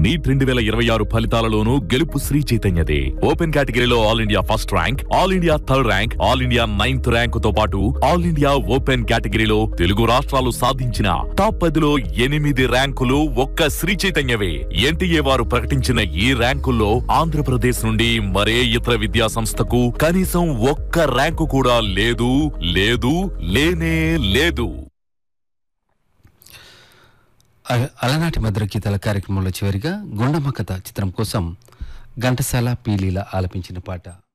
neat రెండు వేల ఇరవై ఆరు ఫలితాలలోనూ గెలుపు శ్రీ చైతన్యదే ఓపెన్ కేటగిరీలో all India first rank all India third rank all India ninth rank తో పాటు ఆల్ ఇండియా ఓపెన్ కేటగిరీలో తెలుగు రాష్ట్రాలు సాధించిన టాప్ పదిలో ఎనిమిది ర్యాంకులు ఒక్క శ్రీ చైతన్యవే ఎన్టీఏ వారు ప్రకటించిన ఈ ర్యాంకుల్లో ఆంధ్రప్రదేశ్ నుండి మరే ఇతర విద్యా సంస్థకు కనీసం ఒక్క ర్యాంకు కూడా లేదు లేదు లేనే లేదు అ- అలనాటి మధుర గీతాల కార్యక్రమంలో చివరిగా గుండమ్మ కథ చిత్రం కోసం ఘంటసాల పీలీల ఆలపించిన పాట